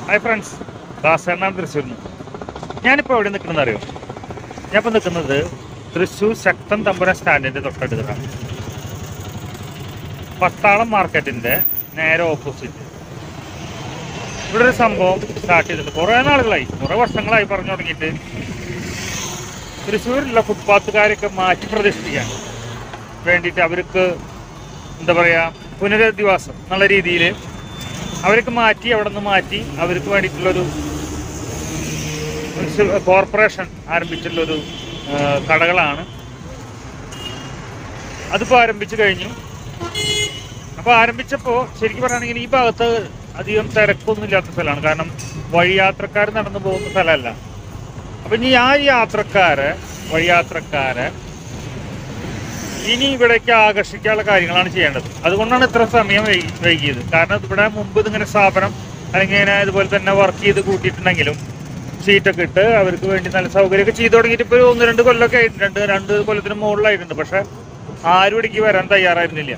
Hi friends ദാസേണ്ണാണ് തൃശ്ശൂരിൽ നിന്ന് ഞാനിപ്പോൾ എവിടെ നിൽക്കുന്നത് അറിയോ ഞാനിപ്പോൾ നിൽക്കുന്നത് തൃശ്ശൂർ ശക്തൻ തമ്പുരാൻ സ്റ്റാൻഡിൻ്റെ തൊട്ടടുത്താണ് പത്താളം മാർക്കറ്റിൻ്റെ നേരെ ഓപ്പോസിറ്റ് ഇവിടെ ഒരു സംഭവം സ്റ്റാർട്ട് ചെയ്തിട്ട് കുറേ നാളുകളായി കുറേ വർഷങ്ങളായി പറഞ്ഞു തുടങ്ങിയിട്ട് തൃശ്ശൂരിലുള്ള ഫുട്പാത്തുകാരൊക്കെ മാറ്റി പ്രതിഷ്ഠിക്കാൻ വേണ്ടിയിട്ട് അവർക്ക് എന്താ പറയുക പുനരധിവാസം എന്നുള്ള രീതിയിൽ അവർക്ക് മാറ്റി അവിടെ നിന്ന് മാറ്റി അവർക്ക് വേണ്ടിയിട്ടുള്ളൊരു മുനിസിപ്പൽ കോർപ്പറേഷൻ ആരംഭിച്ചിട്ടുള്ളൊരു ആ, കടകളാണ് അതിപ്പോൾ ആരംഭിച്ചു കഴിഞ്ഞു അപ്പോൾ ആരംഭിച്ചപ്പോൾ ശരിക്കും പറയുകയാണെങ്കിൽ ഈ ഭാഗത്ത് അധികം തിരക്കൊന്നും ഇല്ലാത്ത സ്ഥലമാണ് കാരണം വഴിയാത്രക്കാർ നടന്നു പോകുന്ന സ്ഥലമല്ല അപ്പം ഇനി ആ യാത്രക്കാരെ വഴിയാത്രക്കാരെ ഇനി ഇവിടേക്ക് ആകർഷിക്കാനുള്ള കാര്യങ്ങളാണ് ചെയ്യേണ്ടത് അതുകൊണ്ടാണ് ഇത്ര സമയം വൈകി- വൈകിയത് കാരണം ഇവിടെ മുമ്പ് ഇതിങ്ങനെ സ്ഥാപനം അല്ലെങ്കിൽ ഇങ്ങനെ ഇതുപോലെ തന്നെ വർക്ക് ചെയ്ത് കൂട്ടിയിട്ടുണ്ടെങ്കിലും ഷീറ്റൊക്കെ ഇട്ട് അവർക്ക് വേണ്ടി നല്ല സൗകര്യമൊക്കെ ചെയ്തു തുടങ്ങിയിട്ട് ഇപ്പോൾ ഒരു ഒന്ന് രണ്ട് കൊല്ലമൊക്കെ ആയിട്ടുണ്ട് രണ്ട് രണ്ട് കൊല്ലത്തിന് മുകളിലായിട്ടുണ്ട് പക്ഷെ ആരും ഇവിടേക്ക് വരാൻ തയ്യാറായിരുന്നില്ല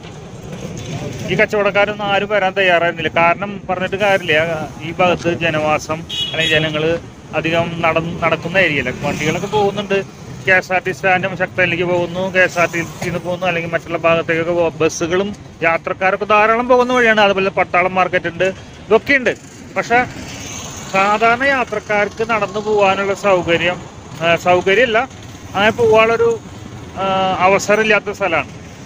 ഈ കച്ചവടക്കാരൊന്നും ആരും വരാൻ തയ്യാറായിരുന്നില്ല കാരണം പറഞ്ഞിട്ട് കാര്യമില്ല ഈ ഭാഗത്ത് ജനവാസം അല്ലെങ്കിൽ ജനങ്ങൾ അധികം നട നടക്കുന്ന ഏരിയയില്ല വണ്ടികളൊക്കെ പോകുന്നുണ്ട് കെ എസ് ആർ ടി സ്റ്റാൻഡും ശക്തനിലേക്ക് പോകുന്നു കെ എസ് ആർ ടി സിന്ന് പോകുന്നു അല്ലെങ്കിൽ മറ്റുള്ള ഭാഗത്തേക്കൊക്കെ പോകും ബസ്സുകളും യാത്രക്കാരൊക്കെ ധാരാളം പോകുന്ന വഴിയാണ് അതുപോലെ പട്ടാളം മാർക്കറ്റ് ഉണ്ട് ഇതൊക്കെ ഉണ്ട് പക്ഷെ സാധാരണ യാത്രക്കാർക്ക് നടന്നു പോകാനുള്ള സൗകര്യം ആ, സൗകര്യമല്ല അങ്ങനെ പോകാനുള്ളൊരു ആ, അവസരമില്ലാത്ത സ്ഥലമാണ്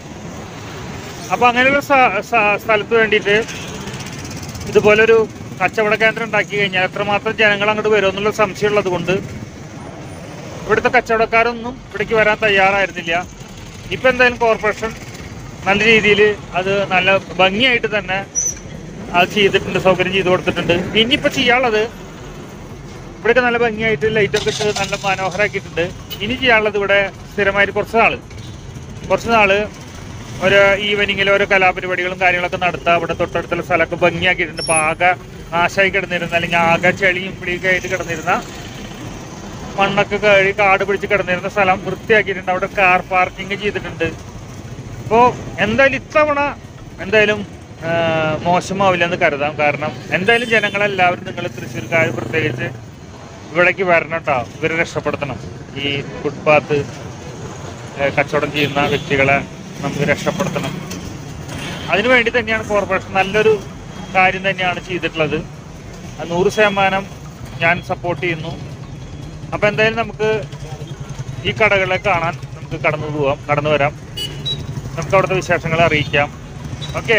അപ്പൊ അങ്ങനെയുള്ള സ്ഥ- സ്ഥ- സ്ഥലത്ത് വേണ്ടിയിട്ട് ഇതുപോലൊരു കച്ചവട കേന്ദ്രം ഉണ്ടാക്കി കഴിഞ്ഞാൽ എത്രമാത്രം ജനങ്ങൾ അങ്ങോട്ട് വരുമോ എന്നുള്ള സംശയമുള്ളത് കൊണ്ട് ഇവിടുത്തെ കച്ചവടക്കാരൊന്നും ഇവിടേക്ക് വരാൻ തയ്യാറായിരുന്നില്ല ഇപ്പം എന്തായാലും കോർപ്പറേഷൻ നല്ല രീതിയിൽ അത് നല്ല ഭംഗിയായിട്ട് തന്നെ അത് ചെയ്തിട്ടുണ്ട് സൗകര്യം ചെയ്തു കൊടുത്തിട്ടുണ്ട് ഇനിയിപ്പോൾ ചെയ്യാനുള്ളത് ഇവിടെയൊക്കെ നല്ല ഭംഗിയായിട്ട് ലൈറ്റൊക്കെ ഇട്ട് നല്ല മനോഹരമാക്കിയിട്ടുണ്ട് ഇനി ചെയ്യാനുള്ളത് ഇവിടെ സ്ഥിരമായിട്ട് കുറച്ച് നാൾ കുറച്ച് നാള് ഒരു ഈവനിങ്ങിൽ ഓരോ കലാപരിപാടികളും കാര്യങ്ങളൊക്കെ നടത്താം ഇവിടെ തൊട്ടടുത്തുള്ള സ്ഥലമൊക്കെ ഭംഗിയാക്കിയിട്ടുണ്ട് ഇപ്പം ആകെ നാശമായി കിടന്നിരുന്ന അല്ലെങ്കിൽ ആകെ ചെളിയും പിടിയൊക്കെ ആയിട്ട് കിടന്നിരുന്ന മണ്ണൊക്കെ കഴുകി കാട് പിടിച്ച് കിടന്നിരുന്ന സ്ഥലം വൃത്തിയാക്കിയിട്ടുണ്ട് അവിടെ കാർ പാർക്കിംഗ് ചെയ്തിട്ടുണ്ട് അപ്പോൾ എന്തായാലും ഇത്തവണ എന്തായാലും ആ, മോശമാവില്ല എന്ന് കരുതാം കാരണം എന്തായാലും ജനങ്ങളെല്ലാവരും നിങ്ങൾ തൃശ്ശൂർക്കാർ പ്രത്യേകിച്ച് ഇവിടേക്ക് വരണം കേട്ടോ ഇവരെ രക്ഷപ്പെടുത്തണം ഈ ഫുട്പാത്ത് ഏഹ് കച്ചവടം ചെയ്യുന്ന വ്യക്തികളെ നമുക്ക് രക്ഷപ്പെടുത്തണം അതിനു വേണ്ടി തന്നെയാണ് കോർപ്പറേഷൻ നല്ലൊരു കാര്യം തന്നെയാണ് ചെയ്തിട്ടുള്ളത് അത് നൂറ് ശതമാനം ഞാൻ സപ്പോർട്ട് ചെയ്യുന്നു അപ്പം എന്തായാലും നമുക്ക് ഈ കടകളെ കാണാൻ നമുക്ക് കടന്നു പോവാം കടന്നു വരാം നമുക്ക് അവിടുത്തെ വിശേഷങ്ങൾ അറിയിക്കാം ഓക്കെ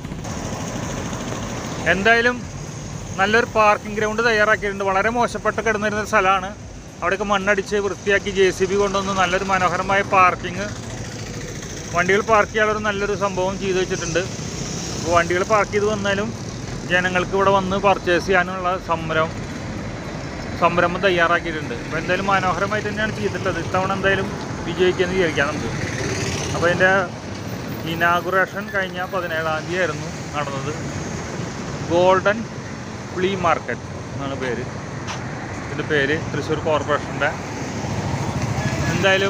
എന്തായാലും നല്ലൊരു പാർക്കിംഗ് ഗ്രൗണ്ട് തയ്യാറാക്കിയിട്ടുണ്ട് വളരെ മോശപ്പെട്ട് കിടന്നിരുന്ന ഒരു സ്ഥലമാണ് അവിടെയൊക്കെ മണ്ണടിച്ച് വൃത്തിയാക്കി ജെ സി ബി കൊണ്ടുവന്ന് നല്ലൊരു മനോഹരമായ പാർക്കിംഗ് വണ്ടികൾ പാർക്ക് ചെയ്യാനുള്ള നല്ലൊരു സംഭവം ചെയ്തു വെച്ചിട്ടുണ്ട് അപ്പോൾ വണ്ടികൾ പാർക്ക് ചെയ്ത് വന്നാലും ജനങ്ങൾക്ക് ഇവിടെ വന്ന് പർച്ചേസ് ചെയ്യാനുള്ള സംരംഭം സംരംഭം തയ്യാറാക്കിയിട്ടുണ്ട് അപ്പോൾ എന്തായാലും മനോഹരമായിട്ട് തന്നെയാണ് ചെയ്തിട്ടുള്ളത് ഇത്തവണ എന്തായാലും വിജയിക്കുമെന്ന് വിചാരിക്കാം നമുക്ക് അപ്പോൾ അതിൻ്റെ ഇനാഗുറേഷൻ കഴിഞ്ഞ പതിനേഴാം തീയതി ആയിരുന്നു നടന്നത് ഗോൾഡൻ ഫ്ലീ മാർക്കറ്റ് എന്നാണ് പേര് ഇതിൻ്റെ പേര് തൃശ്ശൂർ കോർപ്പറേഷൻ്റെ എന്തായാലും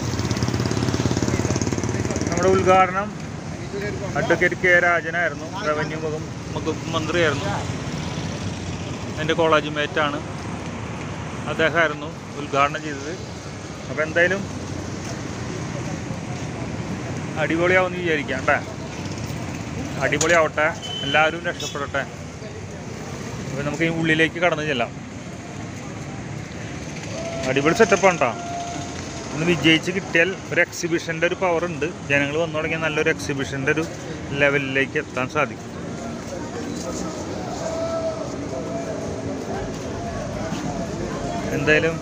നമ്മുടെ ഉദ്ഘാടനം അഡ്വക്കേറ്റ് കെ രാജനായിരുന്നു റവന്യൂ വകുപ്പ് വകുപ്പ് മന്ത്രിയായിരുന്നു എൻ്റെ കോളേജ് മേറ്റാണ് അദ്ദേഹമായിരുന്നു ഉദ്ഘാടനം ചെയ്തത് അപ്പോൾ എന്തായാലും അടിപൊളിയാവുമെന്ന് വിചാരിക്കാം കേട്ടോ അടിപൊളിയാവട്ടെ എല്ലാവരും രക്ഷപ്പെടട്ടെ അപ്പോൾ നമുക്ക് ഈ ഉള്ളിലേക്ക് കടന്നു ചെല്ലാം അടിപൊളി സെറ്റപ്പാണ് കേട്ടോ ഒന്ന് വിജയിച്ച് കിട്ടിയാൽ ഒരു എക്സിബിഷൻ്റെ ഒരു പവർ ഉണ്ട് ജനങ്ങൾ വന്നു തുടങ്ങിയാൽ നല്ലൊരു എക്സിബിഷൻ്റെ ഒരു ലെവലിലേക്ക് എത്താൻ സാധിക്കും എന്തായാലും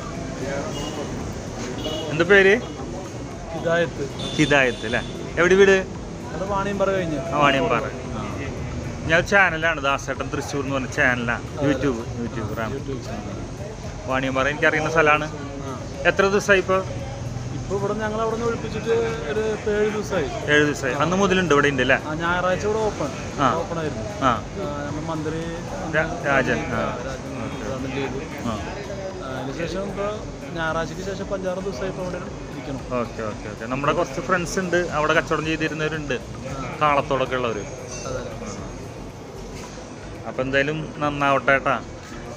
എന്താ പേര് ഹിദായത്ത് ഹിദായത്ത് അല്ലേ എവിടെ വീട് അത് വാണിയും പറ കഴിഞ്ഞ് ആ വാണിയമ്പാറ ഞാൻ ചാനലാണ് ദാസേട്ടൻ തൃശ്ശൂർ എന്ന് പറഞ്ഞ ചാനലാണ് YouTube YouTube Ram YouTube channel Vaniyampara എനിക്കറിയുന്ന സ്ഥലമാണ് ആ എത്ര ദിവസമായി ഇപ്പോൾ ഇപ്പോൾ ഇവിടെ ഞങ്ങൾ അവിടെ നിന്ന് ഒഴിപ്പിച്ചിട്ട് ഒരു ഇപ്പൊ ഏഴ് ദിവസമായി ഏഴ് ദിവസമായി അന്ന് മുതലുണ്ട് ഇവിടെ ഉണ്ട് അല്ലേ ആ ഞായറാഴ്ച ഇവിടെ ഓപ്പൺ ആ. ഓപ്പൺ ആയിരുന്നു ആ ആ, നമ്മുടെ മന്ത്രി രാ- രാജൻ ആ രാജൻ ഉദ്ഘാടനം ചെയ്തു ആ ആ, അതിനുശേഷം ഇപ്പോൾ ഞായറാഴ്ചക്ക് ശേഷം ഇപ്പൊ അഞ്ചാറ് ദിവസമായി ഇപ്പോൾ ഇവിടെ ഇരിക്കണം ഓക്കെ ഓക്കെ ഓക്കെ നമ്മുടെ കുറച്ച് ഫ്രണ്ട്സ് ഉണ്ട് അവിടെ കച്ചവടം ചെയ്തിരുന്നവരുണ്ട് കാളത്തോടൊക്കെ ഉള്ളവർ അതെ അപ്പം എന്തായാലും നന്നാവട്ടെ കേട്ടാ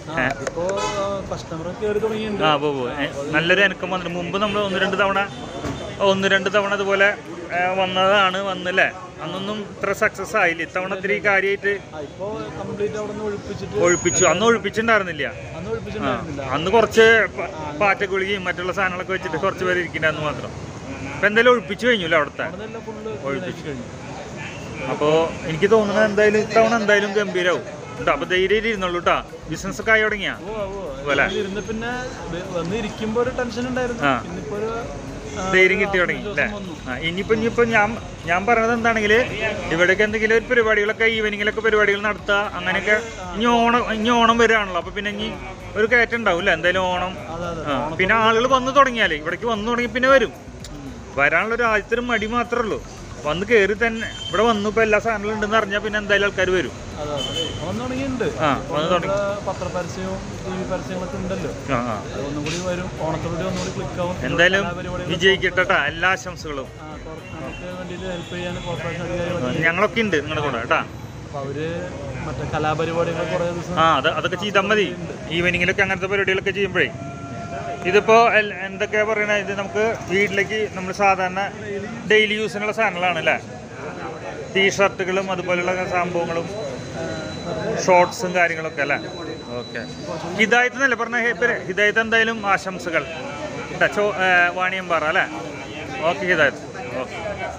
ആ ഇപ്പോൾ കസ്റ്റമർ കയറി തുടങ്ങിയിട്ടുണ്ട് ആ പോ പോ. ഏ, നല്ലൊരു അനക്കം വന്നിട്ട് മുമ്പ് നമ്മൾ ഒന്ന് രണ്ട് തവണ ഒന്ന് രണ്ട് തവണ ഇതുപോലെ ഏ, വന്നതാണ് വന്നില്ലേ അന്നൊന്നും ഇത്ര സക്സസ് ആയില്ല ഇത്തവണ ഇത്തിരി കാര്യമായിട്ട് ആ ഇപ്പോൾ കംപ്ലീറ്റ് അവിടെ നിന്ന് ഒഴിപ്പിച്ചിട്ട് ഒഴിപ്പിച്ചു അന്ന് ഒഴിപ്പിച്ചിട്ടുണ്ടായിരുന്നില്ല അന്ന് ഒഴിപ്പിച്ചിട്ടുണ്ടായിരുന്നില്ല അന്ന് കുറച്ച് പ- പാറ്റഗുളികയും മറ്റുള്ള സാധനങ്ങളൊക്കെ വെച്ചിട്ട് കുറച്ച് പേര് ഇരിക്കണ്ടെന്ന് മാത്രം ഇപ്പൊ എന്തായാലും ഒഴിപ്പിച്ചു കഴിഞ്ഞു അവിടുത്തെ അവിടെ നിന്നെല്ലാം ഫുള്ള് ഒഴിപ്പിച്ചു. കഴിഞ്ഞു അപ്പോൾ എനിക്ക് തോന്നുന്നത് എന്തായാലും ഇത്തവണ എന്തായാലും ഗംഭീരാവും കേട്ടോ അപ്പോൾ ധൈര്യം ഇരുന്നുള്ളൂ കേട്ടോ ബിസിനസ് ഒക്കെ ആയി തുടങ്ങിയാ ഓ ഓ പോലെ. ഇരുന്ന് പിന്നെ വ- വന്ന് ഇരിക്കുമ്പോൾ ഒരു ടെൻഷൻ ഉണ്ടായിരുന്നു ആ. ഇന്നിപ്പോ ഒരു ആ, ധൈര്യം കിട്ടി തുടങ്ങി അല്ലേ ആത്മവിശ്വാസം വന്നു. ആ ഇനിയിപ്പോ ഇനിയിപ്പോ ഞാൻ ഞാൻ പറയുന്നത് എന്താണെങ്കിൽ ഇവിടേക്ക് എന്തെങ്കിലും ഒരു പരിപാടികളൊക്കെ ഈവനിങ്ങിലൊക്കെ പരിപാടികൾ നടത്തുക അങ്ങനെയൊക്കെ ഇനി ഓണം ഇനി ഓണം വരികയാണല്ലോ അപ്പൊ പിന്നെ ഇനി ഒരു കയറ്റം ഉണ്ടാവില്ല എന്തായാലും ഓണം അതെ അതെ ആ, പിന്നെ ആളുകൾ വന്നു തുടങ്ങിയാലേ ഇവിടേക്ക് വന്നു തുടങ്ങി പിന്നെ വരും വരാനുള്ള ഒരു ആദ്യത്തെ ഒരു മടി മാത്രമേ ഉള്ളൂ വന്ന് കയറി തന്നെ ഇവിടെ വന്നു ഇപ്പൊ എല്ലാ സാധനങ്ങളും ഉണ്ടെന്ന് അറിഞ്ഞാൽ പിന്നെ എന്തായാലും ആൾക്കാർ വരും അതെ അതെ വന്നു തുടങ്ങിയിട്ടുണ്ട് ആ വന്നു തുടങ്ങി ഇവിടെ പത്രപരസ്യവും ടി വി പരസ്യങ്ങളൊക്കെ ഉണ്ടല്ലോ ആ ആ അത് ഒന്നും കൂടി വരും ഓണത്തോടെ ഒന്നും കൂടി ക്ലിക്ക് ആവും എന്തായാലും കലാപരിപാടികൾ വിജയിക്കട്ടെ ട്ടാ. എല്ലാ ആശംസകളും ആ, കോർ- നമുക്ക് വേണ്ടിയിട്ട് ഹെൽപ്പ് ചെയ്യാൻ കോർപ്പറേഷൻ അധികാരികൾ ഞങ്ങളൊക്കെ ഉണ്ട് നിങ്ങളുടെ കൂടെ കേട്ടാ അപ്പോൾ അവര് മറ്റേ കലാപരിപാടികൾ കുറേ ദിവസം ആ അത് അതൊക്കെ ചെയ്താൽ മതി ഈവനിങ്ങിലൊക്കെ അങ്ങനത്തെ പരിപാടികളൊക്കെ ചെയ്യുമ്പോഴേ ഇതിപ്പോ എൽ- എന്തൊക്കെയാ പറയണ ഇത് നമുക്ക് വീട്ടിലേക്ക് നമ്മൾ സാധാരണ ഡെയിലി യൂസിനുള്ള സാധനങ്ങളാണ് അല്ലേ ടീഷർട്ടുകളും അതുപോലെയുള്ള സംഭവങ്ങളും ഷോർട്സും കാര്യങ്ങളൊക്കെ അല്ലേ ഓക്കെ ഹിദായത്ത് എന്നല്ലേ പറഞ്ഞ ഹിദായത്ത് എന്തായാലും ആശംസകൾ കേട്ടോ ചോ ഏ, വാണിയമ്പാറ അല്ലേ ഓക്കെ ഹിദായത്ത് ഓക്കെ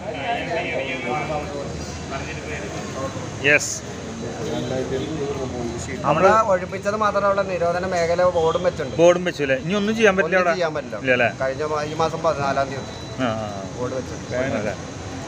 യെസ് നമ്മള് ഒഴിപ്പിച്ചത് മാത്രമല്ല അവിടെ നിരോധന മേഖല ബോർഡും വെച്ചിട്ടുണ്ട് ബോർഡും വെച്ചു അല്ലേ ഇനി ഒന്നും ചെയ്യാൻ പറ്റില്ല ഒന്നും അവിടെ ചെയ്യാൻ പറ്റില്ല ഇല്ല അല്ലേ കഴിഞ്ഞ മാ- ഈ മാസം പതിനാലാം തീയതി ആ ആ, ബോർഡ് വെച്ചിട്ടുണ്ട് ആ. അല്ലേ?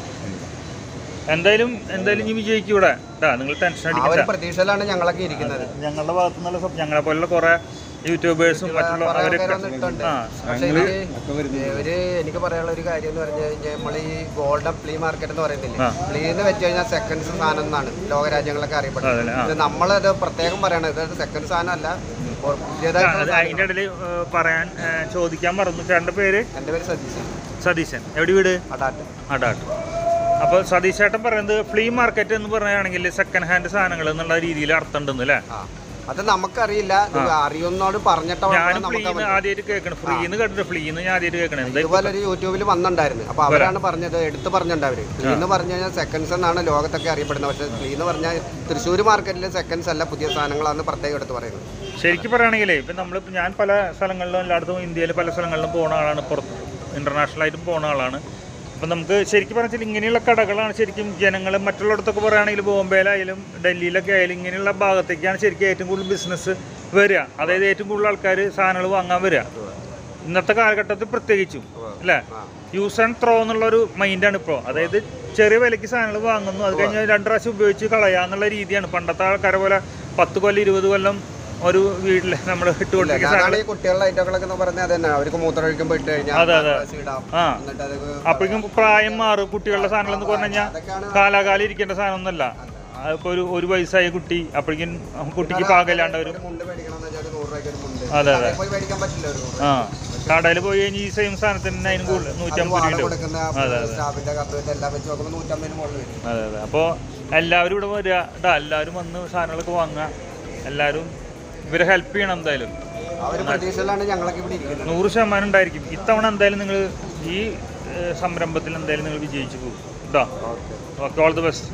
എന്തായാലും എന്തായാലും ഇനി വിജയിക്കൂടെ കേട്ടാ നിങ്ങൾ ടെൻഷൻ ആ ഒരു അടിക്കില്ല പ്രതീക്ഷയിലാണ് ഞങ്ങളൊക്കെ ഇരിക്കുന്നത് ഞങ്ങളുടെ ഭാഗത്തു നിന്നുള്ള സപ്- ഞങ്ങളെ പോലുള്ള കുറെ യൂട്യൂബേഴ്സും മറ്റുള്ള കുറെ അവരൊക്കെ ആൾക്കാരൊന്നും ഇട്ടുണ്ട്. ആ പക്ഷേ ഇതില് ഒരു എനിക്ക് പറയാനുള്ള ഒരു കാര്യം എന്ന് പറഞ്ഞു കഴിഞ്ഞാൽ നമ്മൾ ഈ ഗോൾഡൻ ഫ്ലീ മാർക്കറ്റ് എന്ന് പറയുന്നില്ലേ ആ. ഫ്ലീ എന്ന് വെച്ച് കഴിഞ്ഞാൽ സെക്കൻഡ്സ് സാധനം എന്നാണ് ലോകരാജ്യങ്ങളൊക്കെ അറിയപ്പെടുന്നത് അതല്ലേ ആ ഇത് നമ്മളത് പ്രത്യേകം പറയണത് ഇത് സെക്കൻഡ് സാധനം അല്ല ആ, പുതിയതായിട്ടുള്ള അത് അതിന്റെ ഇടയിൽ പറയാൻ ഏ, ചോദിക്കാൻ മറന്നു ചേട്ടൻ്റെ പേര് എൻ്റെ പേര് സതീശൻ സതീശൻ എവിടെ വീട് അടാട്ട് അടാട്ട് അപ്പോൾ സതീഷ് ചേട്ടൻ പറയുന്നത് ഫ്ലീ മാർക്കറ്റ് എന്ന് പറയുകയാണെങ്കിൽ സെക്കൻഡ് ഹാൻഡ് സാധനങ്ങൾ എന്നുള്ള രീതിയിൽ അർത്ഥം ഉണ്ടെന്ന് അല്ലേ ആ അത് നമുക്കറിയില്ല ഇത് അറിയുന്നോട് പറഞ്ഞിട്ടാണ് ഞാനും നമുക്ക് ഫ്ലീന്ന് ആദ്യമായിട്ട് കേൾക്കണം ഫ്രീന്ന് കേട്ടിട്ട് ഫ്രീന്ന് ഞാൻ ആദ്യമായിട്ട് കേൾക്കണം എന്താ ഇതുപോലെ ഒരു യൂട്യൂബിൽ വന്നിട്ടുണ്ടായിരുന്നു അപ്പൊ അവരാണ് പറഞ്ഞത് എടുത്തു പറഞ്ഞിട്ടുണ്ട് അവര് ഫ്ലീ എന്ന് പറഞ്ഞു കഴിഞ്ഞാൽ സെക്കൻഡ്സ് എന്നാണ് ലോകത്തൊക്കെ അറിയപ്പെടുന്നത് പക്ഷേ ഫ്ലീ എന്ന് പറഞ്ഞാൽ തൃശ്ശൂർ മാർക്കറ്റിൽ സെക്കൻഡ്സ് അല്ല പുതിയ സാധനങ്ങളാണ് പ്രത്യേകം എടുത്ത് പറയുന്നത് ശരിക്കും പറയുകയാണെങ്കിലേ ഇപ്പം നമ്മൾ ഞാൻ പല സ്ഥലങ്ങളിലും എല്ലായിടത്തും ഇന്ത്യയിൽ പല സ്ഥലങ്ങളിലും പോകുന്ന ആളാണ് പുറത്ത് ഇന്റർനാഷണൽ ആയിട്ടും പോകുന്ന ആളാണ് അപ്പം നമുക്ക് ശരിക്കും പറഞ്ഞാൽ ഇങ്ങനെയുള്ള കടകളാണ് ശരിക്കും ജനങ്ങൾ മറ്റുള്ളിടത്തൊക്കെ പറയുകയാണെങ്കിൽ ബോംബെയിലായാലും ഡൽഹിയിലൊക്കെ ആയാലും ഇങ്ങനെയുള്ള ഭാഗത്തേക്കാണ് ശരിക്കും ഏറ്റവും കൂടുതൽ ബിസിനസ് വരിക അതായത് ഏറ്റവും കൂടുതൽ ആൾക്കാർ സാധനങ്ങൾ വാങ്ങാൻ വരിക ഇന്നത്തെ കാലഘട്ടത്തിൽ പ്രത്യേകിച്ചും അല്ലേ യൂസ് ആൻഡ് ത്രോ എന്നുള്ളൊരു മൈൻഡാണ് ഇപ്പോൾ അതായത് ചെറിയ വിലയ്ക്ക് സാധനങ്ങൾ വാങ്ങുന്നു അത് കഴിഞ്ഞ് രണ്ട് പ്രാവശ്യം ഉപയോഗിച്ച് കളയാന്നുള്ള രീതിയാണ് പണ്ടത്തെ ആൾക്കാരെ പോലെ പത്ത് കൊല്ലം ഇരുപത് കൊല്ലം ഒരു വീട്ടിൽ നമ്മൾ ഇട്ടുകൊണ്ടിരിക്കുന്ന അതാണ് സാധനങ്ങൾ ഈ കുട്ടികളുടെ ഐറ്റങ്ങളൊക്കെ എന്ന് പറഞ്ഞാൽ അത് തന്നെ അവർക്ക് മൂത്രം ഒഴിക്കുമ്പോൾ ഇട്ട് കഴിഞ്ഞാൽ അതെ, അതെ. പ്രാവശ്യം ഇടാം ആ എന്നിട്ട് അത് അപ്പോഴേക്കും പ്രായം മാറും കുട്ടികളുടെ സാധനങ്ങൾ എന്ന് പറഞ്ഞു കഴിഞ്ഞാൽ അതൊക്കെയാണ് കാലാകാലം ഇരിക്കേണ്ട സാധനമൊന്നുമല്ല അതിപ്പോൾ ഒരു ഒരു വയസ്സായ കുട്ടി അപ്പോഴേക്കും കുട്ടിക്ക് പാകല്ലാണ്ട് വരും ഒരു മുണ്ട് മേടിക്കണമെന്ന് വെച്ചാൽ ഒരു നൂറ് രൂപയ്ക്ക് ഒരു മുണ്ട് അതെ, അതെ. കടയിൽ പോയി മേടിക്കാൻ പറ്റില്ല ഒരു നൂറ് ആ കടയിൽ പോയി കഴിഞ്ഞാൽ ഈ സെയിം സാധനത്തിന് അതിന് കൂടുതൽ അത് നൂറ്റമ്പത് വാടക രൂപ കൊടുക്കുന്ന അതെ, അതെ. സ്റ്റാഫിന്റെ കത്തുവെച്ച് എല്ലാം വെച്ച് നോക്കുമ്പോൾ നൂറ്റമ്പതിന് മുകളിൽ വരും അതെ അതെ അപ്പോൾ എല്ലാവരും ഇവിടെ വരിക ഇതാ എല്ലാവരും വന്ന് സാധനങ്ങളൊക്കെ വാങ്ങുക എല്ലാവരും ഇവരെ ഹെൽപ്പ് ചെയ്യണം എന്തായാലും ആ ഒരു പ്രതീക്ഷയിലാണ് ഞങ്ങളൊക്കെ ഇവിടെ ഇരിക്കുന്നത് നൂറ് ശതമാനം ഉണ്ടായിരിക്കും ഇത്തവണ എന്തായാലും നിങ്ങൾ ഈ ഏഹ്, സംരംഭത്തിൽ എന്തായാലും നിങ്ങൾ വിജയിച്ചു പോകും കേട്ടോ ഓക്കെ ഓൾ ദി ബെസ്റ്റ്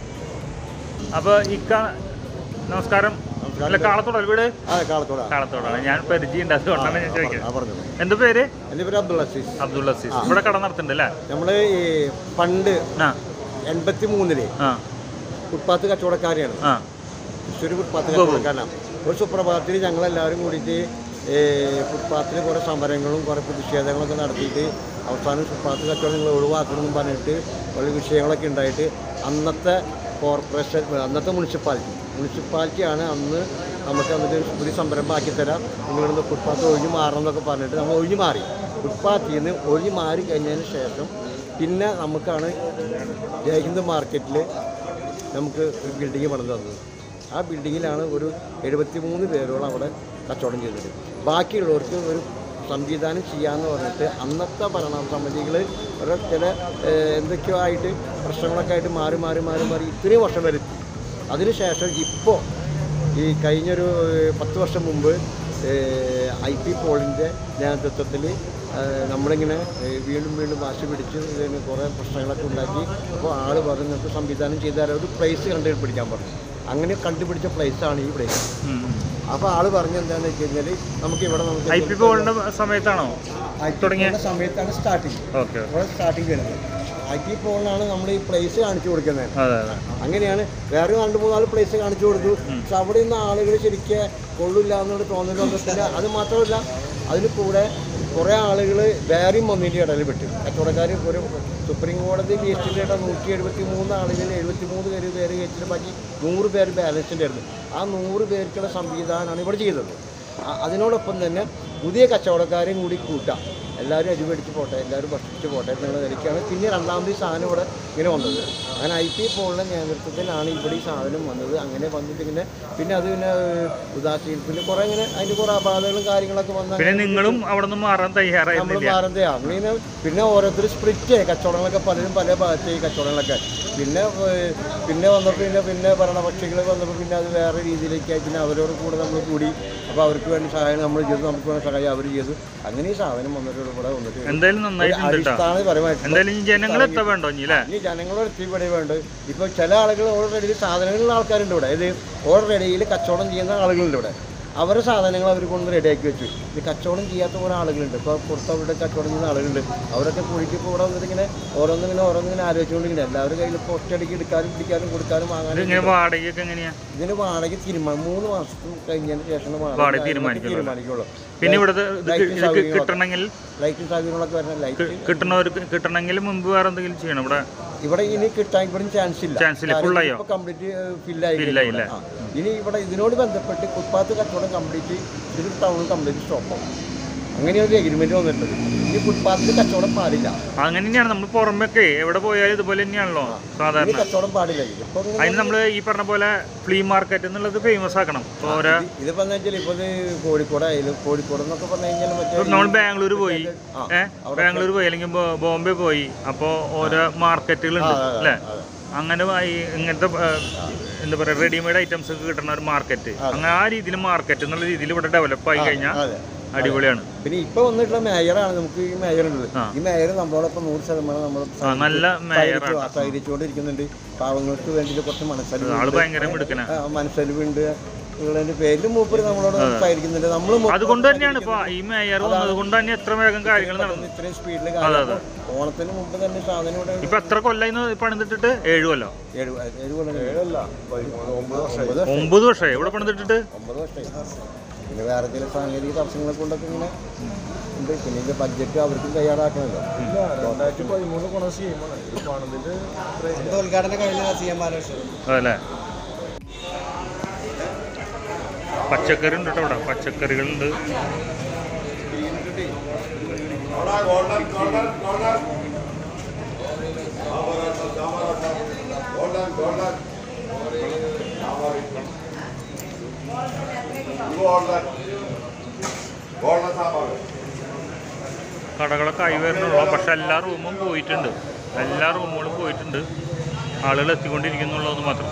അപ്പോൾ ഇക്ക നമസ്കാരം അല്ല കാളത്തോടല്ല വീട് അതെ കാലത്തോടാ കാളത്തോടാണ് ഞാൻ പരിചയമുണ്ട് അതുകൊണ്ടാണ് ഞാൻ ആ ചോദിക്കുന്നത് പറഞ്ഞത് എന്താ പേര് എൻ്റെ പേര് അബ്ദുൾ അസീസ് അബ്ദുൾ അസീസ് ഇവിടെ കട നടത്തുന്നുണ്ട് അല്ലേ നമ്മൾ ഈ പണ്ട് ആ എൺപത്തി മൂന്നില് ആ ഫുട്പാത്ത് കച്ചവടക്കാരെയാണ് ആ തൃശ്ശൂർ ഫുട്പാത്ത് കച്ചവടക്കാരനാണ് ഒരു സുപ്രഭാതത്തിൽ ഞങ്ങളെല്ലാവരും കൂടിയിട്ട് ഈ ഫുട്പാത്തിൽ കുറേ സമരങ്ങളും കുറേ പ്രതിഷേധങ്ങളൊക്കെ നടത്തിയിട്ട് അവസാനം ഫുട്പാത്ത് കച്ചവടം നിങ്ങൾ ഒഴിവാക്കണമെന്ന് പറഞ്ഞിട്ട് വളരെ വിഷയങ്ങളൊക്കെ ഉണ്ടായിട്ട് അന്നത്തെ കോർപ്പറേഷൻ അന്നത്തെ മുനിസിപ്പാലിറ്റി മുനിസിപ്പാലിറ്റിയാണ് അന്ന് നമുക്ക് അന്നത്തെ ഒരു ഒരു സംരംഭമാക്കി തരാം നിങ്ങളിന്ന് ഫുട്പാത്ത് ഒഴിഞ്ഞു മാറണം എന്നൊക്കെ പറഞ്ഞിട്ട് നമ്മൾ ഒഴിഞ്ഞു മാറി ഫുട്പാത്തിൽ നിന്ന് ഒഴിഞ്ഞു മാറി കഴിഞ്ഞതിന് ശേഷം പിന്നെ നമുക്കാണ് ജയഹിന്ദ് മാർക്കറ്റിൽ നമുക്ക് ഒരു ബിൽഡിങ് പണിത് തന്നത് ആ ബിൽഡിങ്ങിലാണ് ഒരു എഴുപത്തി മൂന്ന് പേരോളം അവിടെ കച്ചവടം ചെയ്തത് ബാക്കിയുള്ളവർക്ക് ഒരു സംവിധാനം ചെയ്യാമെന്ന് പറഞ്ഞിട്ട് അന്നത്തെ ഭരണസമിതികൾ ഓരോ ചില ഏഹ്, എന്തൊക്കെയോ ആയിട്ട് പ്രശ്നങ്ങളൊക്കെ ആയിട്ട് മാറി മാറി മാറി മാറി ഇത്രയും വർഷം വരുത്തി അതിനുശേഷം ഇപ്പോൾ ഈ കഴിഞ്ഞൊരു ഏഹ്, പത്ത് വർഷം മുമ്പ് ഐ പി പോളിൻ്റെ നേതൃത്വത്തിൽ നമ്മളിങ്ങനെ ഏഹ്, വീണ്ടും വീണ്ടും വാശി പിടിച്ച് ഇതിന് കുറേ പ്രശ്നങ്ങളൊക്കെ ഉണ്ടാക്കി അപ്പോൾ ആൾ പറഞ്ഞു നിങ്ങൾക്ക് സംവിധാനം ചെയ്ത് തരാം ഒരു പ്ലേസ് കണ്ടുപിടിക്കാൻ പറഞ്ഞു അങ്ങനെ കണ്ടുപിടിച്ച പ്ലേസാണ് ഈ പ്ലേസ് അപ്പോൾ ആൾ പറഞ്ഞ എന്താണെന്ന് വെച്ച് കഴിഞ്ഞാൽ നമുക്ക് ഇവിടെ നമുക്ക് ഐ പി ബോളിന്റെ സമയത്താണോ IP തുടങ്ങിയ- പോളിന്റെ സമയത്താണ് സ്റ്റാർട്ടിങ് ഓക്കെ ഇവിടെ സ്റ്റാർട്ടിങ് വരുന്നത് ഐ പി പോളിനാണ് നമ്മൾ ഈ പ്ലേസ് കാണിച്ചു കൊടുക്കുന്നത് അതെ അതെ അങ്ങനെയാണ് വേറെ രണ്ട് മൂന്നാല് പ്ലേസ് കാണിച്ചു കൊടുത്തു പക്ഷെ അവിടെ നിന്ന് ആളുകൾ ശരിക്കും കൊള്ളില്ല എന്നുള്ള തോന്നൽ വന്നിട്ടില്ല അത് മാത്രമല്ല അതിന് കൂടെ കുറേ ആളുകൾ വേറെയും ഒന്നിൻ്റെ ഇടയിൽ പെട്ടു കച്ചവടക്കാർ ഒരു സുപ്രീം കോടതി ലിസ്റ്റിലിട്ട നൂറ്റി എഴുപത്തി മൂന്ന് ആളുകളിൽ എഴുപത്തി മൂന്ന് പേര് പേര് വെച്ചിട്ട് ബാക്കി നൂറ് പേര് ബാലൻസിൻ്റെ ആയിരുന്നു ആ നൂറ് പേർക്കുള്ള സംവിധാനമാണ് ഇവിടെ ചെയ്തത് ആ- അതിനോടൊപ്പം തന്നെ പുതിയ കച്ചവടക്കാരെയും കൂടി കൂട്ടാം എല്ലാവരും അരിമേടിച്ച് പോട്ടെ എല്ലാവരും ഭക്ഷിച്ച് പോട്ടെ എന്നുള്ള നിലയ്ക്കാണ് പിന്നെ രണ്ടാമത് ഈ സാധനം ഇവിടെ ഇങ്ങനെ വന്നത് അങ്ങനെ ഐ പി പോളിൻ്റെ നേതൃത്വത്തിലാണ് ഇവിടെ ഈ സാധനം വന്നത് അങ്ങനെ വന്നിട്ട് ഇങ്ങനെ പിന്നെ അത് പിന്നെ ഉദാസീന പിന്നെ കുറേ ഇങ്ങനെ അതിൻ്റെ കുറേ അപാധകളും കാര്യങ്ങളൊക്കെ വന്ന പിന്നെ നിങ്ങളും അവിടെ നിന്ന് മാറാൻ നമ്മൾ തയ്യാറായിരുന്നില്ല മാറുന്നതാ അങ്ങനെ പിന്നെ ഓരോരുത്തർ സ്പ്രിറ്റ് കച്ചവടങ്ങളൊക്കെ പലരും പല ഭാഗത്തായി കച്ചവടങ്ങളൊക്കെ പിന്നെ ഏഹ്, പിന്നെ വന്നപ്പോൾ പിന്നെ പിന്നെ ഭരണപക്ഷികൾ വന്നപ്പോൾ പിന്നെ അത് വേറെ രീതിയിലേക്കായി പിന്നെ അവരോട് കൂടെ നമ്മൾ കൂടി അപ്പോൾ അവർക്ക് വേണ്ടി സഹായം നമ്മൾ ചെയ്തു നമുക്ക് വേണ്ടി സഹായം അവർ ചെയ്തു അങ്ങനെ ഈ സാധനം വന്നിട്ട് ഇവിടെ വന്നിട്ട് എന്തായാലും നന്നായിട്ടുണ്ട് കേട്ടോ അടിസ്ഥാനപരമായിട്ട് എന്തായാലും ഈ ജനങ്ങൾ എത്താൻ വേണ്ടോ ഇനി അല്ലേ ഈ ജനങ്ങളോട് എത്തിപ്പെടേ വേണ്ട ഇപ്പോൾ ചില ആളുകൾ ഓൾറെഡി സാധനങ്ങളുള്ള ആൾക്കാരുണ്ട് ഇവിടെ ഇത് ഓൾറെഡിയിൽ കച്ചവടം ചെയ്യുന്ന ആളുകളുണ്ട് ഇവിടെ അവരുടെ സാധനങ്ങൾ അവർ കൊണ്ട് റെഡിയാക്കി വെച്ചു ഇത് കച്ചവടം ചെയ്യാത്ത കുറേ ആളുകളുണ്ട് ഇപ്പോൾ പുറത്ത് അവരുടെ കച്ചവടം ചെയ്യുന്ന ആളുകളുണ്ട് അവരൊക്കെ കൂടിയിട്ട് ഇപ്പോൾ ഇവിടെ വന്നിട്ട് ഇങ്ങനെ ഓരോന്നിങ്ങനെ ഓരോന്നിങ്ങനെ ആലോചിച്ചുകൊണ്ടിരിക്കുന്നത് എല്ലാവരുടെ കയ്യിൽ ഇപ്പോൾ ഒറ്റയടിക്ക് എടുക്കാനും പിടിക്കാനും കൊടുക്കാനും ഇത് വാങ്ങാനും ഇങ്ങനെ വാടകയൊക്കെ എങ്ങനെയാ ഇതിന് വാടക തീരുമാനം മൂന്ന് മാസത്തിന് കഴിഞ്ഞതിന് ശേഷം വാടക തീരുമാനിക്കുള്ളൂ. തീരുമാനിക്കുള്ളൂ പിന്നെ ഇവിടുത്തെ ഇത് ലൈറ്റ് ഇത് സൗകര്യങ്ങളൊക്കെ- കിട്ടണമെങ്കിൽ ലൈറ്റും സൗകര്യങ്ങളൊക്കെ വരുന്ന ലൈറ്റ് കിട്ടണവർക്ക് കിട്ടണമെങ്കിൽ മുമ്പ് വേറെ എന്തെങ്കിലും ചെയ്യണം ഇവിടെ ഇവിടെ ഇനി കിട്ടാൻ ഇവിടെ ചാൻസ് ഇല്ല Chance ഇല്ല. Full ആയോ? കംപ്ലീറ്റ് ഫില്ലായി Fill ആയില്ല. ഇനി ഇവിടെ ഇതിനോട് ബന്ധപ്പെട്ട് ഫുട്പാത്ത് കച്ചവടം കംപ്ലീറ്റ് ഇത് ടൗൺ കംപ്ലീറ്റ് സ്റ്റോപ്പ് അങ്ങനെ ഒരു എഗ്രിമെന്റ് വന്നിട്ടുണ്ട് ഇനി ഫുട്പാത്തിൽ കച്ചവടം പാടില്ല അങ്ങനെ തന്നെയാണ് നമ്മൾ പുറമൊക്കെ എവിടെ പോയാലും ഇതുപോലെ തന്നെയാണല്ലോ ഇനി സാധാരണ കച്ചവടം പാടില്ല ഇതിപ്പോ ഇങ്ങനെ അതിന് നമ്മൾ ഈ പറഞ്ഞ പോലെ ഫ്ലീ മാർക്കറ്റ് എന്നുള്ളത് ഫേമസ് ആക്കണം ഇപ്പൊ ഓരോ ഇത് ഇതിപ്പോ എന്താ വെച്ചാൽ ഇപ്പൊ ഇത് കോഴിക്കോട് ആയാലും കോഴിക്കോട് എന്നൊക്കെ പറഞ്ഞു കഴിഞ്ഞാൽ മറ്റേ ഇപ്പൊ നമ്മൾ ബാംഗ്ലൂർ പോയി ആ, ഏഹ് ബാംഗ്ലൂർ പോയി അല്ലെങ്കിൽ ബോ- ബോംബെ പോയി അപ്പോൾ ഓരോ മാർക്കറ്റുകളുണ്ട് ആ, ആ, അല്ലേ അതെ. അങ്ങനെ ഈ ഇങ്ങനത്തെ ആ, എന്താ പറയുക റെഡിമെയ്ഡ് ഐറ്റംസ് ഒക്കെ കിട്ടുന്ന ഒരു മാർക്കറ്റ് അങ്ങനെ ആ രീതിയിൽ മാർക്കറ്റ് എന്നുള്ള രീതിയിൽ ഇവിടെ ഡെവലപ്പ് ആയി കഴിഞ്ഞാൽ അതെ അടിപൊളിയാണ് പിന്നെ ഇപ്പൊ വന്നിട്ടുള്ള മേയറാണ് നമുക്ക് ഈ മേയർ ഉള്ളത് ആ. ഈ മേയർ നമ്മളോടൊപ്പം നൂറ് ശതമാനം നമ്മൾ ആ, നല്ല മേയറാണ് സഹകരിച്ചുകൊണ്ടിരിക്കുന്നുണ്ട് പാവങ്ങൾക്ക് വേണ്ടിയിട്ട് കുറച്ച് മനസ്സലിവ് ആള് ഭയങ്കര മിടുക്കനാ ആ, മനസ്സലിവുണ്ട് ഉള്ളതിന്റെ പേരിൽ മൂപ്പര് നമ്മളോട് സഹകരിക്കുന്നുണ്ട് നമ്മൾ അതുകൊണ്ട് തന്നെയാണ് ഇപ്പൊ ഈ മേയർ വന്നത് കൊണ്ട് തന്നെ എത്ര വേഗം കാര്യങ്ങൾ നടന്നു ഇത്രയും സ്പീഡിൽ അതെ, അതെ. ഓണത്തിന് മുമ്പ് തന്നെ സാധനം ഇവിടെ ഇപ്പൊ എത്ര കൊല്ലായി പണിതിട്ടിട്ട് ഏഴു കൊല്ലോ ഏഴ് ഏഴ് കൊല്ലം ഏഴല്ല ഒമ്പത് വർഷം ഒമ്പത് വർഷമായി ഇവിടെ പണിതിട്ടിട്ട് ഒമ്പത് വർഷമായി പിന്നെ വേറെ ചില സാങ്കേതിക തടസ്സങ്ങളെ കൊണ്ടൊക്കെ ഇങ്ങനെ ഉണ്ട് പിന്നെ ഇതിന്റെ ബഡ്ജറ്റ് അവർക്കും തയ്യാറാക്കണമല്ലോ രണ്ടായിരത്തി പതിമൂന്ന് കൊണ സ്കീമാണ് ഈ പണിതിട്ട് ഇത്രയും ഉദ്ഘാടനം കഴിഞ്ഞ സി എം ബാലകൃഷ്ണൻ അതല്ലേ പച്ചക്കറി ഉണ്ട് കേട്ടോ ഇവിടെ പച്ചക്കറികളുണ്ട് കടകളൊക്കെ ആയി വരുന്നുള്ളൂ പക്ഷെ എല്ലാ റൂമും പോയിട്ടുണ്ട് എല്ലാ റൂമുകളും പോയിട്ടുണ്ട് ആളുകൾ എത്തിക്കൊണ്ടിരിക്കുന്നുള്ളതെന്ന് മാത്രം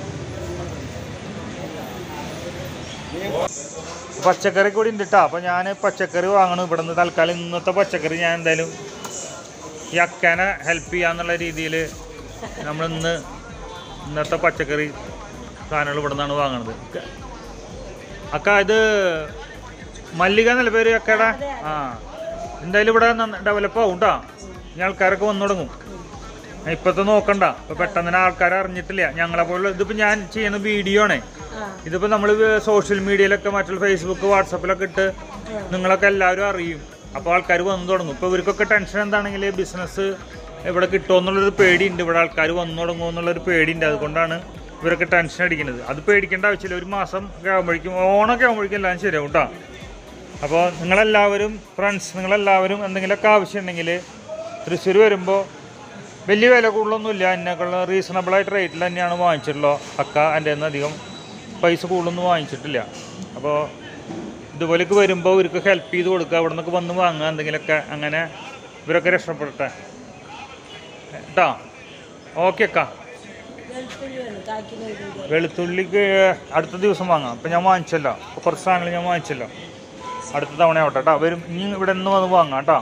പച്ചക്കറി കൂടി ഉണ്ട് കേട്ടോ അപ്പോൾ ഞാൻ പച്ചക്കറി വാങ്ങണം ഇവിടെ നിന്ന് തൽക്കാലം ഇന്നത്തെ പച്ചക്കറി ഞാൻ എന്തായാലും ഈ അക്കാനെ ഹെൽപ്പ് ചെയ്യാന്നുള്ള രീതിയിൽ നമ്മൾ ഇന്ന് ഇന്നത്തെ പച്ചക്കറി സാധനങ്ങൾ ഇവിടെ നിന്നാണ് വാങ്ങണത് അക്ക ഇത് മല്ലിക എന്നല്ല പേര് അക്കയുടെ ആ എന്തായാലും ഇവിടെ ഡെവലപ്പ് ആവും കേട്ടോ ഇനി ആൾക്കാരൊക്കെ വന്നു തുടങ്ങും ഇപ്പത്തെ നോക്കണ്ട ഇപ്പൊ പെട്ടെന്ന് തന്നെ ആൾക്കാർ അറിഞ്ഞിട്ടില്ല ഞങ്ങളെ പോലുള്ള ഇതിപ്പോ ഞാൻ ചെയ്യുന്ന വീഡിയോ ആണ് ഇതിപ്പോ നമ്മൾ സോഷ്യൽ മീഡിയയിലൊക്കെ മറ്റുള്ള ഫേസ്ബുക്ക് വാട്സപ്പിലൊക്കെ ഇട്ട് നിങ്ങളൊക്കെ എല്ലാവരും അറിയും അപ്പോൾ ആൾക്കാർ വന്നു തുടങ്ങും ഇപ്പോൾ ഇവർക്കൊക്കെ ടെൻഷൻ എന്താണെങ്കിൽ ബിസിനസ് ഇവിടെ കിട്ടുമോ എന്നുള്ളൊരു പേടിയുണ്ട് ഇവിടെ ആൾക്കാർ വന്നു തുടങ്ങുമോ എന്നുള്ളൊരു പേടിയുണ്ട് അതുകൊണ്ടാണ് ഇവരൊക്കെ ടെൻഷൻ അടിക്കുന്നത് അത് പേടിക്കേണ്ട ആവശ്യമില്ല ഒരു മാസം ഒക്കെ ആകുമ്പോഴേക്കും ഓണമൊക്കെ ആകുമ്പോഴേക്കും എല്ലാം ശരിയാവും കേട്ടോ അപ്പോൾ നിങ്ങളെല്ലാവരും ഫ്രണ്ട്സ് നിങ്ങളെല്ലാവരും എന്തെങ്കിലുമൊക്കെ ആവശ്യമുണ്ടെങ്കിൽ തൃശ്ശൂർ വരുമ്പോൾ വലിയ വില കൂടുതലൊന്നുമില്ല എന്നേക്കുള്ള റീസണബിളായിട്ട് റേറ്റിൽ തന്നെയാണ് വാങ്ങിച്ചിട്ടുള്ളത് അക്ക എൻ്റെ നിന്ന് അധികം പൈസ കൂടുതലൊന്നും വാങ്ങിച്ചിട്ടില്ല അപ്പോൾ ഇതുപോലേക്ക് വരുമ്പോൾ ഇവർക്ക് ഹെൽപ്പ് ചെയ്ത് കൊടുക്കുക അവിടെ നിന്നൊക്കെ വന്ന് വാങ്ങുക എന്തെങ്കിലുമൊക്കെ അങ്ങനെ ഇവരൊക്കെ രക്ഷപ്പെടട്ടെ കേട്ടോ ഓക്കെ അക്ക വെളുത്തുള്ളിക്ക് അടുത്ത ദിവസം വാങ്ങാം അപ്പം ഞാൻ വാങ്ങിച്ചല്ലോ അപ്പോൾ കുറച്ച് സാധനങ്ങൾ ഞാൻ വാങ്ങിച്ചല്ലോ അടുത്ത തവണ ആവട്ടെ കേട്ടോ വരും ഇനി ഇവിടെ നിന്ന് വന്ന് വാങ്ങാം കേട്ടോ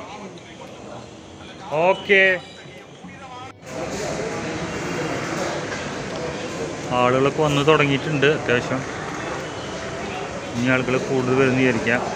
ഓക്കെ ആളുകളൊക്കെ വന്ന് തുടങ്ങിയിട്ടുണ്ട് അത്യാവശ്യം ഇനി ആളുകൾ കൂടുതൽ വരുന്ന വിചാരിക്കാം